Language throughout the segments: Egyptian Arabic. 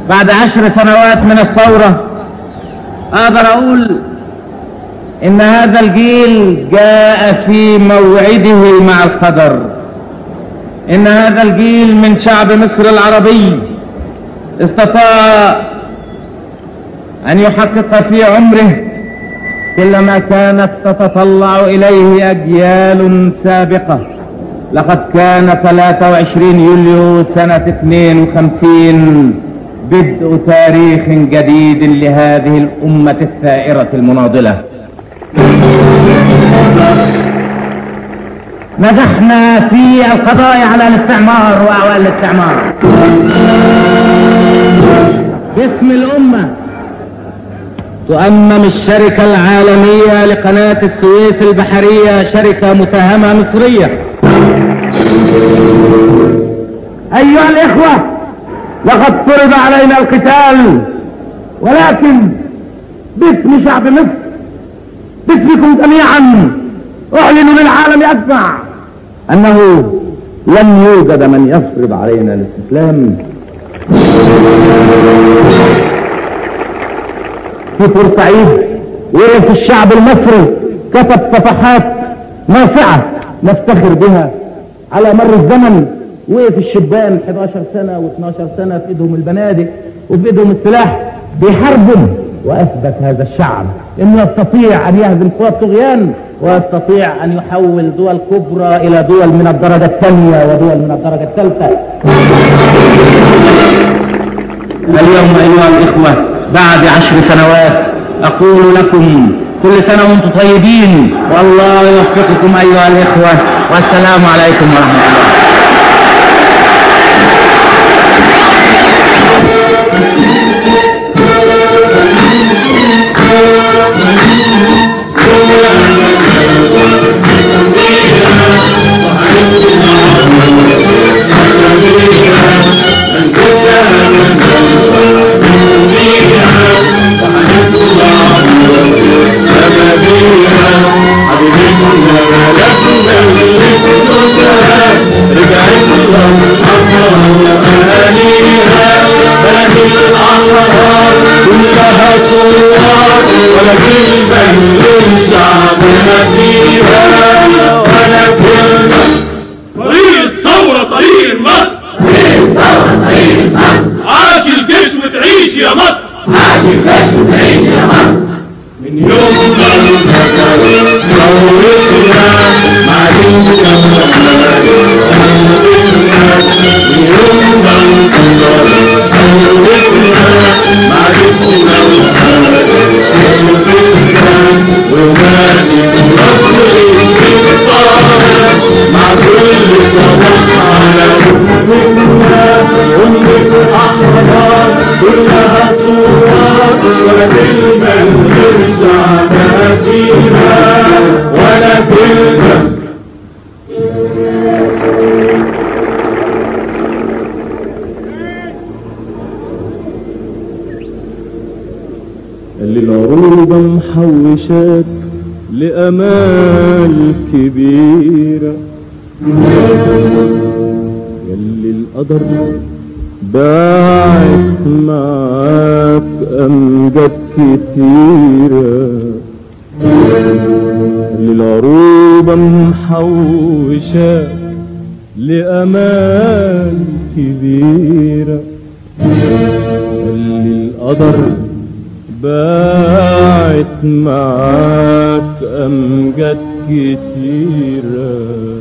بعد عشر سنوات من الثورة اقدر اقول ان هذا الجيل جاء في موعده مع القدر ان هذا الجيل من شعب مصر العربي استطاع ان يحقق في عمره كل ما كانت تتطلع اليه اجيال سابقة لقد كان 23 يوليو سنة 52 بدء تاريخ جديد لهذه الأمة الثائرة المناضلة نجحنا في القضاء على الاستعمار وأعوان الاستعمار باسم الأمة تؤمم الشركة العالمية لقناة السويس البحرية شركة مساهمة مصرية أيها الإخوة لقد فرض علينا القتال ولكن باسم شعب مصر باسمكم جميعا اعلن للعالم اجمع انه لن يوجد من يفرض علينا الاستسلام في بورسعيد وقف الشعب المصري كتب صفحات نافعة نفتخر بها على مر الزمن وقف الشبان 11 سنة و12 سنة في ايدهم البنادق وفي ايدهم السلاح بيحاربوا واثبت هذا الشعب انه يستطيع ان يهزم قوى الطغيان ويستطيع ان يحول دول كبرى الى دول من الدرجة الثانية ودول من الدرجة الثالثة اليوم ايها الاخوة بعد عشر سنوات اقول لكم كل سنة وانتم طيبين والله يوفقكم ايها الاخوة والسلام عليكم ورحمة الله طريق الثورة طريق مصر عاش الجيش وتعيش يا مصر من يوم ما انتهت ثورتنا معلومة من يوم ما انتهت ثورتنا معلومة ومالك مصر الانتصار مع كل صباح على أمتنا أمة أحرار كلها صورات ولا كلمة نرجع فيها ولا كلمة اللي العروبة محوشات لأمال كبيرة يلي القدر باعت معاك أمجاد كتيرة اللي العروبة محوشات لأمال كبيرة اللي القدر باعت معاك أمجاد كتيرة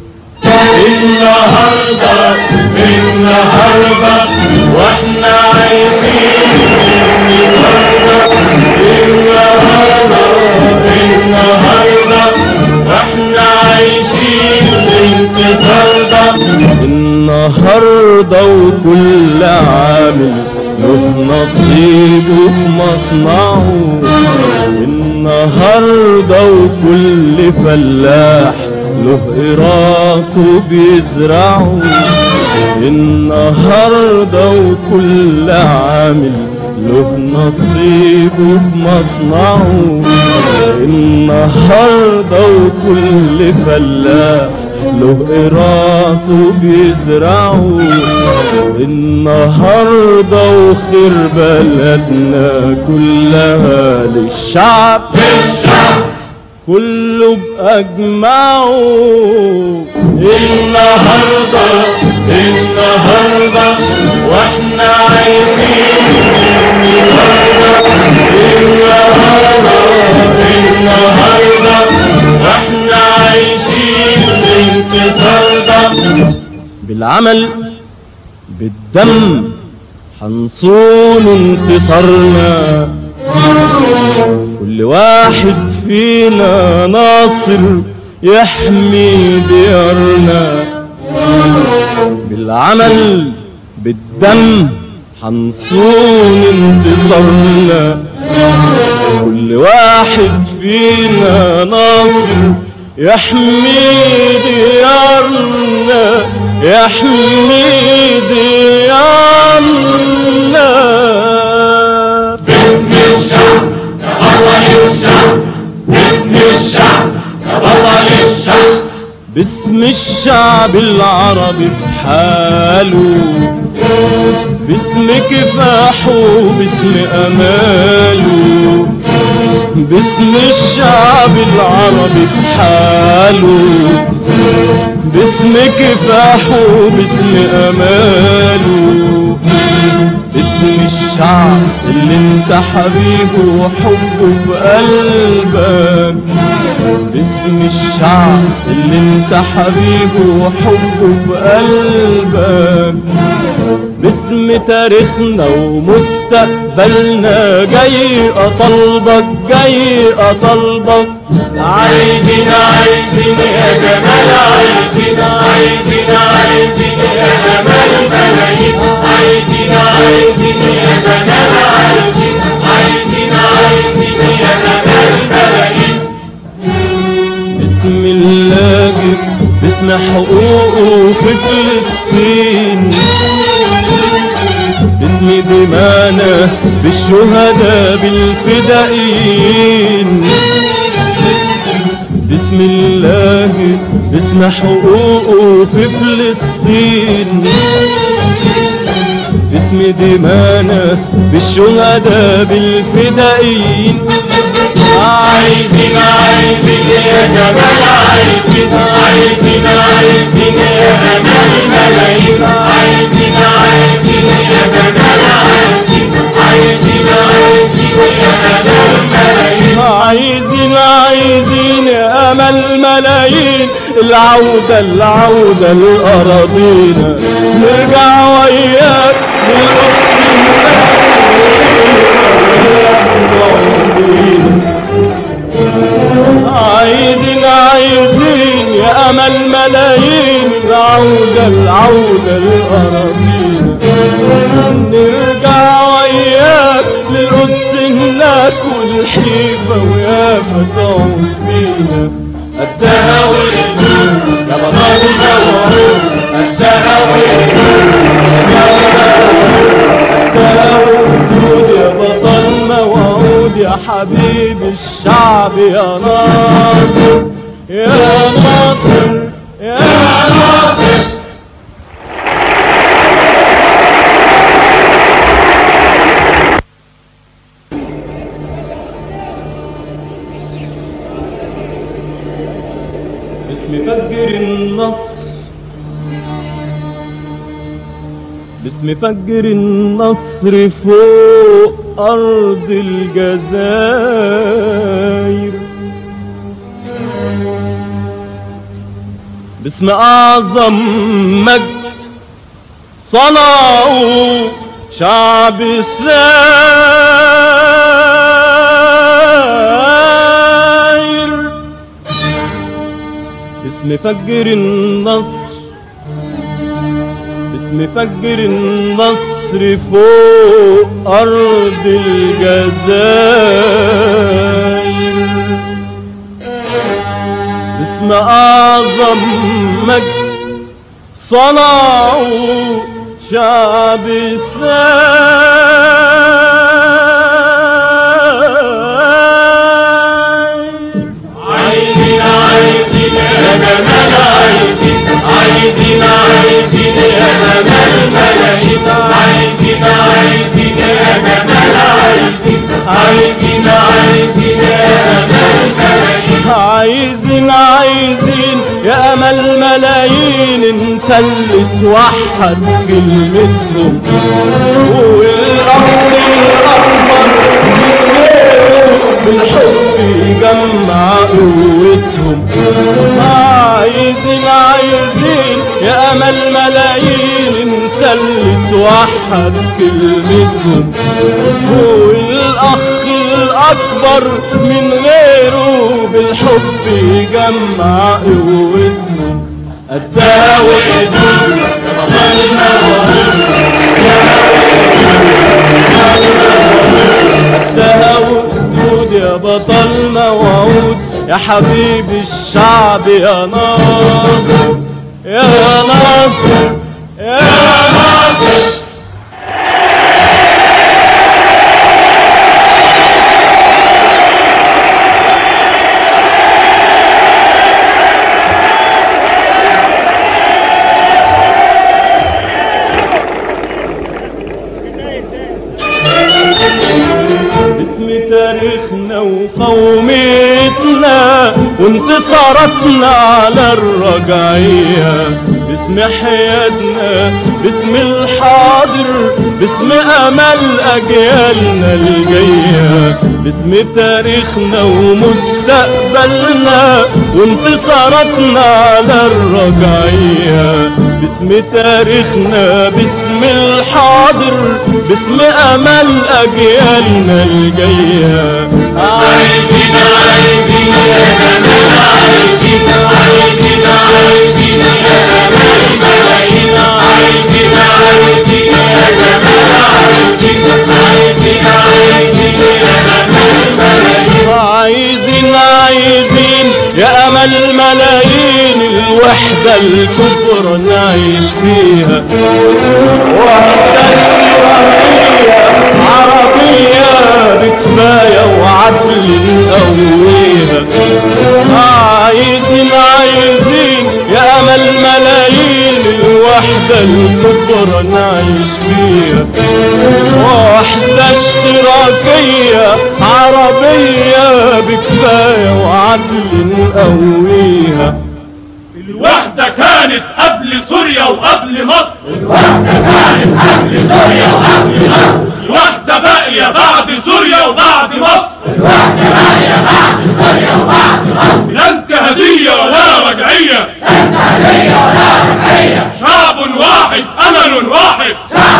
النهاردة النهاردة واحنا عايزين النهاردة النهاردة النهاردة واحنا عايشين النهاردة النهاردة وكل عامل له نصيبه في مصنعه النهاردة وكل فلاح له قراطه بيزرعه النهاردة وكل عامل له نصيبه في مصنعه النهاردة وكل فلاح له إراته بيزرعوا النهاردة وخير بلدنا كلها للشعب كله بأجمعه النهاردة النهاردة واحنا عايشين النهاردة النهاردة النهاردة واحنا عايشين الانتصار ده بالعمل بالدم حنصون انتصارنا كل واحد فينا ناصر يحمي ديارنا بالعمل بالدم حنصون انتصارنا كل واحد فينا ناصر يحمي ديارنا يحمي ديارنا باسم الشعب كبطل الشعب باسم الشعب كبطل الشعب باسم الشعب العربي بحاله باسم كفاحه باسم اماله باسم الشعب العربي بحاله باسم كفاحه باسم اماله باسم الشعب اللي انت حبيبه وحبه في قلبك باسم الشعب اللي انت حبيبه وحبه في قلبك باسم تاريخنا ومستقبلنا جاي اطلبك جاي اطلبك عايزين عايزين يا جمال عايزين عايزين عايزين يا جمال ملايين عايزين عايزين يا جمال عايزين عايزين عايزين يا جمال ملايين باسم اللاجئ باسم حقوقه في فلسطين باسم دمانا بالشهداء بالفدائيين باسم الله باسم حقوقه في فلسطين باسم دمانا بالشهداء بالفدائيين عايزين عايزين يا جمال عايزين عايزين عايزين يا جمال ملايين عايزين عايزين يا جمال عايزين عايزين عايزين يا جمال ملايين عايزين عايزين يا امل ملايين العودة العودة لأراضينا نرجع وياك عايزين عايزين يا امل ملايين العودة العودة لأراضينا نرجع وياك للقدس هناك والحيفا ويا فتعود فينا قدها والهدوء يا بطلنا وعود قدها وجود يا بطل موعود يا حبيب الشعب يا ناصر يا ناصر يا ناصر باسم فجر النصر باسم فجر النصر فوق أرض الجزائر باسم أعظم مجد صنعوا شعب الساير باسم فجر النصر باسم فجر النصر فوق أرض الجزائر باسم أعظم مجد صنعوا شعب الساير عايزين عايزين يا جمال عايزين عايزين عايزين يا أمل ملايين عايزين عايزين يا امل ملايين انت اللي توحد كلمتهم والارض الاكبر من غيره بالحب يجمع قوتهم عايزين عايزين يا امل ملايين انت اللي توحد كلمتهم والاخ الاكبر من غيره بالحب يجمع قوتهم قدها وقدود بطلنا قدها وقدود يا بطل موعود يا حبيب الشعب يا ناصر يا ناصر يا ناصر باسم تاريخنا وقوميتنا وانتصاراتنا على الرجعية باسم حياتنا باسم الحاضر باسم امل اجيالنا الجاية باسم تاريخنا ومستقبلنا وانتصاراتنا على الرجعية باسم تاريخنا باسم الحاضر باسم امل اجيالنا الجايه عايزين عايزين يا أمل عايزين عايزين عايزين يا أمل ملايين عايزين عايزين يا جمال عايزين عايزين عايزين يا أمل ملايين عايزين عايزين يا امل ملايين الوحده الكبرى نعيش فيها وحده اشتراكيه عربيه بكفايه وعدل نقويها عايزين عايزين يا امل ملايين الوحده الكبرى نعيش فيها وحده اشتراكيه عربيه بكفايه وعدل نقويها الوحدة كانت قبل سوريا وقبل مصر الوحدة كانت قبل سوريا وقبل مصر الوحدة باقية بعد سوريا وبعد مصر الوحدة باقية بعد سوريا وبعد مصر لا انت هدية ولا رجعية لا انت هدية ولا رجعية شعب واحد أمل واحد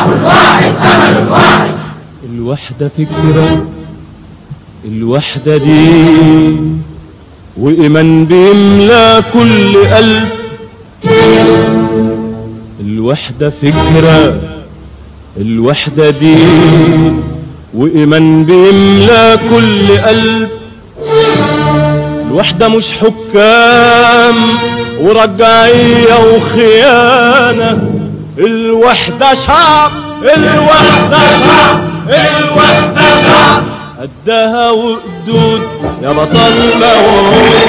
الوحدة فكرة الوحدة دين وإيمان بيملى كل قلب الوحدة فكرة الوحدة دين وإيمان بيملى كل قلب الوحدة مش حكام ورجعية وخيانة الوحدة شعب الوحدة شعب الوحدة شعب قدها وقدود يا بطل موعود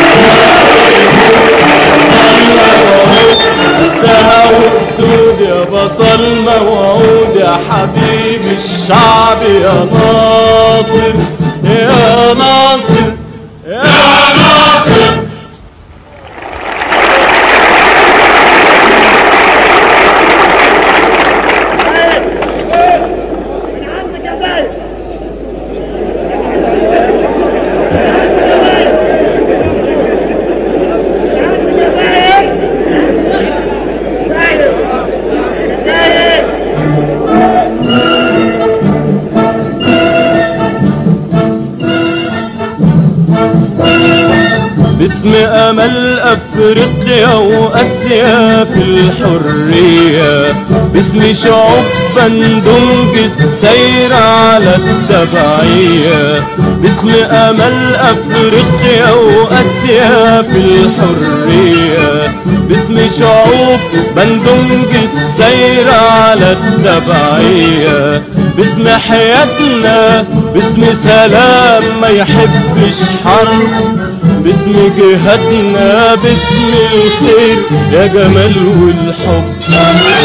قدها وقدود يا بطل موعود يا حبيب الشعب يا ناصر يا ناصر يا ناصر باسم امل افريقيا واسيا في الحريه باسم شعوب بندنج السير على التبعيه باسم امل افريقيا واسيا في الحريه باسم شعوب بندنج السير على التبعيه باسم حياتنا باسم سلام ما يحبش حرب باسم جهادنا باسم الخير يا جمال والحب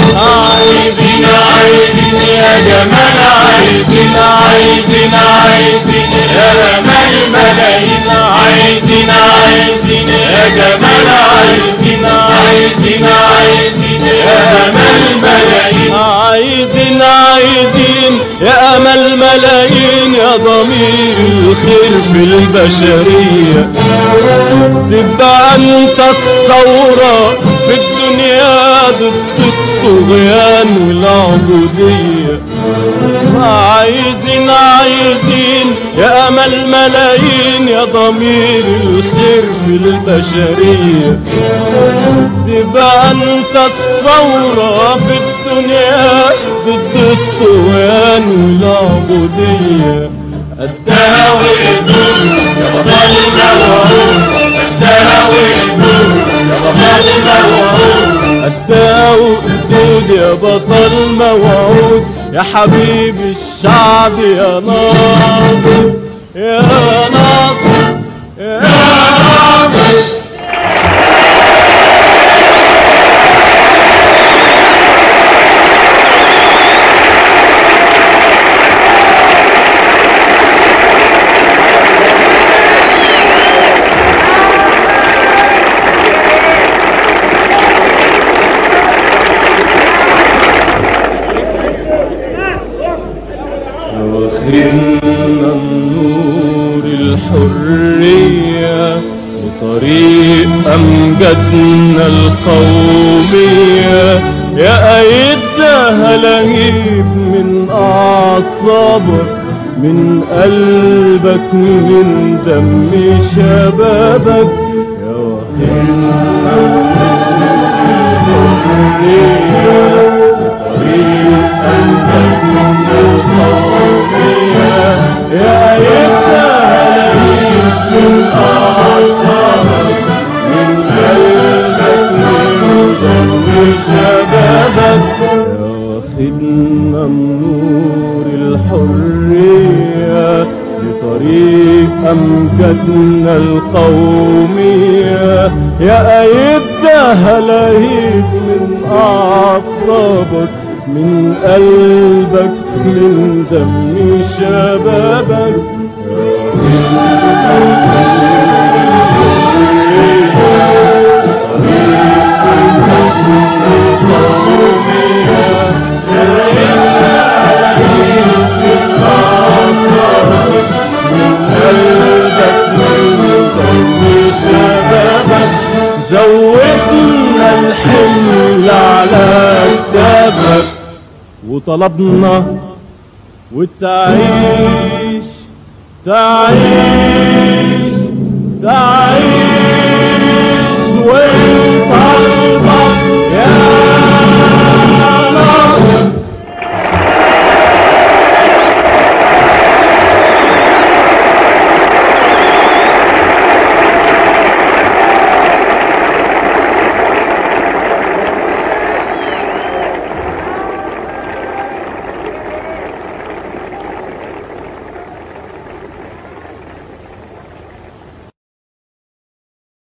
عايزين عايزين يا جمال عايزين عايزين عايزين عايزين يا امل ملايين عايزين عايزين يا جمال عايزين عايزين عايزين يا امل ملايين عايزين عايزين يا امل ملايين يا ضمير الخير في البشريه تبقى انت الثوره في الدنيا ضد الطغيان والعبوديه عايزين عايزين يا امل ملايين يا ضمير الخير في البشريه تبقى انت الثوره في الدنيا ضد الطغيان والعبوديه قدها وقدور يا بطل الموعود قدها وقدور يا بطل الموعود قدها وقدود يا بطل موعود يا حبيب الشعب يا ناصر يا ناصر يا ناصر واخرنا النور الحرية وطريق أمجدنا القومية يا أيدها لهيب من أعصابك من قلبك من دم شبابك يا واخرنا الحرية وطريق أمجدنا القومية يا يبقى من أعصابك من قلبك من دم شبابك يا واخدنا النور الحرية لطريق أمجدنا القومية يا أيدها لهيب من أعصابك من قلبك من دم شبابك زودنا الحمل على كتابك وطلبنا وتعيش تعيش تعيش